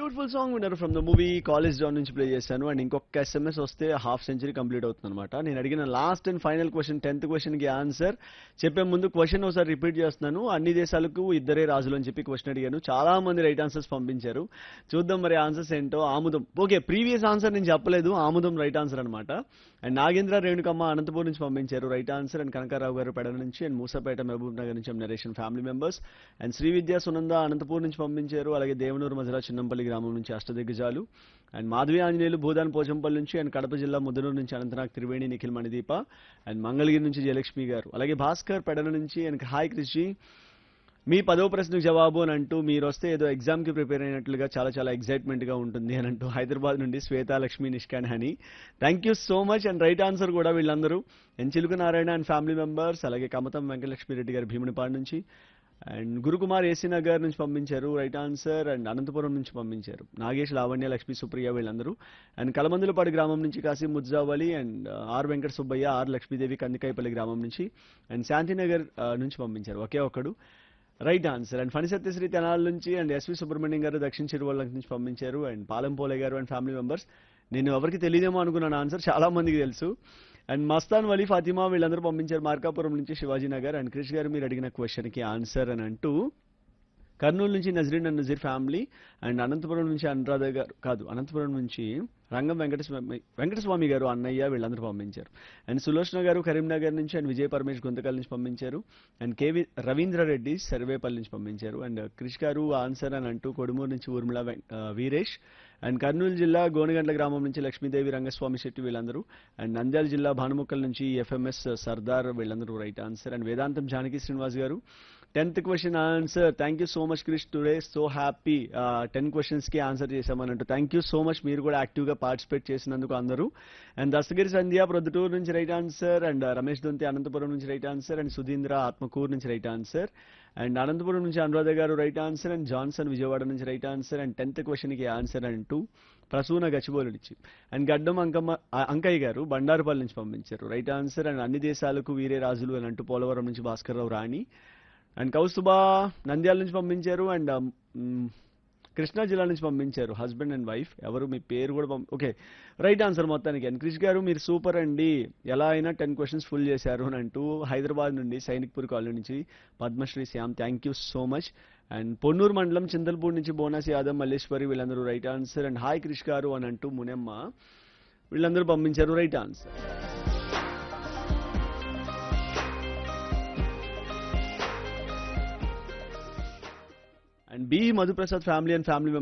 beautiful song విన్నారు from the movie college down నుంచి play చేశాను అండ్ ఇంకొక ఎస్ఎంఎస్ వస్తే హాఫ్ సెంచరీ కంప్లీట్ అవుతుంది అనమాట నేను అడిగిన last and final question tenth question కి ఆన్సర్ చెప్పే ముందు క్వశ్చన్ ఒకసారి రిపీట్ చేస్తున్నాను అన్ని దేశాలకు ఇద్దరే రాజులు అని చెప్పి క్వశ్చన్ అడిగాను చాలా మంది రైట్ ఆన్సర్స్ పంపించారు చూద్దాం మరి ఆన్సర్స్ ఏంటో ఆముదం ఓకే ప్రీవియస్ ఆన్సర్ నేను చెప్పలేదు ఆముదం రైట్ ఆన్సర్ అనమాట అండ్ నాగేంద్ర రేణుకమ్మ అనంతపూర్ నుంచి పంపించారు రైట్ ఆన్సర్ అండ్ కనకారావు గారు పెడ నుంచి అండ్ మూసాపేట మహబూబ్ నగర్ నుంచి నరేషన్ family members and Shri Vidya Sunanda Anantapur నుంచి పంపించారు అలాగే దేవనూరు మధుర చిన్నంపల్లి గ్రామం నుంచి అష్టదిగ్గజాలు అండ్ మాధవి ఆంజనేయులు భూదాన్ పోచంపల్లి నుంచి అండ్ కడప జిల్లా ముద్దనూరు నుంచి అనంతనాగ్ త్రివేణి నిఖిల్ మణిదీప అండ్ మంగళగిరి నుంచి జయలక్ష్మి గారు అలాగే భాస్కర్ పెడన నుంచి అండ్ హాయ్ కృషి మీ పదో ప్రశ్నకు జవాబు అని అంటూ మీరు వస్తే ఏదో ఎగ్జామ్ కి ప్రిపేర్ అయినట్లుగా చాలా చాలా ఎక్సైట్మెంట్ గా ఉంటుంది అని అంటూ హైదరాబాద్ నుండి శ్వేత లక్ష్మి నిష్కాన్ హని thank you so much and right answer కూడా వీళ్ళందరూ ఎన్ చిలుకు నారాయణ అండ్ ఫ్యామిలీ మెంబర్స్ అలాగే కమతం వెంకటలక్ష్మి రెడ్డి గారు భీమునిపాడు నుంచి అండ్ గురుకుమార్ ఏసీ నగర్ నుంచి పంపించారు రైట్ ఆన్సర్ అండ్ అనంతపురం నుంచి పంపించారు నాగేష్ లావణ్య లక్ష్మి సుప్రియ వీళ్ళందరూ అండ్ కలమందులపాడు గ్రామం నుంచి Kashi Mujjavali and R Venkata Subbaiah R Lakshmidevi Kandikayapalli గ్రామం నుంచి అండ్ శాంతినగర్ ఆ, నుంచి పంపించారు ఒకే ఒక్కడు right answer and Phani Satyasri Tenala నుంచి అండ్ ఎస్వి సుబ్రహ్మణ్యం గారు దక్షిణ చిరువల్ల నుంచి పంపించారు అండ్ పాలెంపోలే గారు అండ్ ఫ్యామిలీ మెంబర్స్ నేను ఎవరికి తెలియదేమో అనుకున్నాను ఆన్సర్ చాలా మందికి తెలుసు అండ్ మస్తాన్ వలీ ఫాతిమా వీళ్ళందరూ పంపించారు మార్కాపురం నుంచి శివాజీ నగర్ అండ్ క్రిష్ గారు మీరు అడిగిన క్వశ్చన్ కి ఆన్సర్ అని అంటూ కర్నూలు నుంచి Nazreen and Nazir family and Anantapuram నుంచి అనురాధ గారు కాదు అనంతపురం నుంచి రంగం వెంకటస్వామి వెంకటస్వామి గారు అన్నయ్య వీళ్ళందరూ పంపించారు అండ్ సులోచన గారు కరీంనగర్ నుంచి అండ్ విజయ్ పరమేష్ గుంతకల్ నుంచి పంపించారు అండ్ కేవి రవీంద్ర రెడ్డి సర్వేపల్లి నుంచి పంపించారు అండ్ క్రిష్ గారు ఆన్సర్ అని అంటూ కొడుమూరు నుంచి ఊర్మిళ వెం- ఆ, వీరేష్ అండ్ కర్నూలు జిల్లా గోనగండ్ల గ్రామం నుంచి లక్ష్మీదేవి రంగస్వామి శెట్టి వీళ్ళందరూ అండ్ నంద్యాల జిల్లా భానుముక్కల్ నుంచి ఎఫ్ఎంఎస్ సర్దార్ వీళ్ళందరూ రైట్ ఆన్సర్ అండ్ వేదాంతం జానకి శ్రీనివాస్ గారు tenth question answer thank you so much Krish today so happy ten questions కి ఆన్సర్ చేశామన్నట్టు థ్యాంక్ యూ సో మచ్ మీరు కూడా యాక్టివ్ గా పార్టిసిపేట్ చేసినందుకు అందరూ అండ్ దస్తగిరి సంధ్య ప్రొద్దుటూరు నుంచి right answer and Ramesh Donthi Anantapuram నుంచి right answer and Sudheendra Atmakur నుంచి రైట్ ఆన్సర్ అండ్ అనంతపురం నుంచి అనురాధ గారు right answer and Johnson Vijayawada నుంచి right answer and tenth question కి ఆన్సర్ అంటూ ప్రసూన గచ్చిబోలు నుంచి అండ్ గడ్డం అంకమ్మ ఆ, అంకయ్య గారు బండారుపల్లి నుంచి పంపించారు రైట్ ఆన్సర్ అండ్ అన్ని దేశాలకు వీరే రాజులు అని అంటూ పోలవరం నుంచి భాస్కర్ రావు రాణి అండ్ కౌస్తుబా నంద్యాల నుంచి పంపించారు అండ్ మ్, కృష్ణా జిల్లా నుంచి పంపించారు హస్బెండ్ అండ్ వైఫ్ ఎవరు మీ పేరు కూడా పంప ఓకే రైట్ ఆన్సర్ మొత్తానికి అండ్ క్రిష్ గారు మీరు సూపర్ అండి ఎలా అయినా టెన్ క్వశ్చన్స్ ఫుల్ చేశారు అని అంటూ హైదరాబాద్ నుండి సైనిక్పూర్ కాలనీ నుంచి Padmasri Shyam thank you so much and Ponnur మండలం చింతల్పూర్ నుంచి బోనస్ యాదవ్ మల్లేశ్వరి వీళ్ళందరూ right answer and hi Krish గారు అని అంటూ మునెమ్మ వీళ్ళందరూ పంపించారు right answer and B Madhuprasad family and family